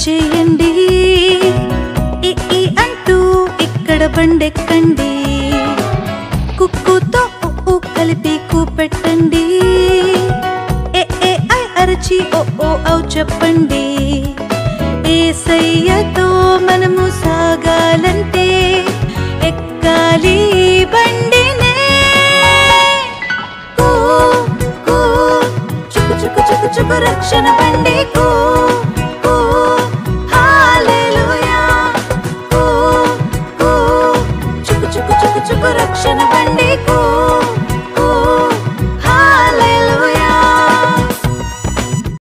చేయండి ఈ ఈ అంటూ ఇక్కడ బండెక్కండి కుక్కుతో ఉ ఊ కలిపి కూపెట్టండి ఏ ఏ ఐ అరచి ఓ ఓ ఔ చెప్పండి ఏసయ్యతో మనము సాగాలంటే ఎక్కాలి ఈ బండినే కూ, కూ, చుకు చుకు చుకు చుకు రక్షణ బండి కూ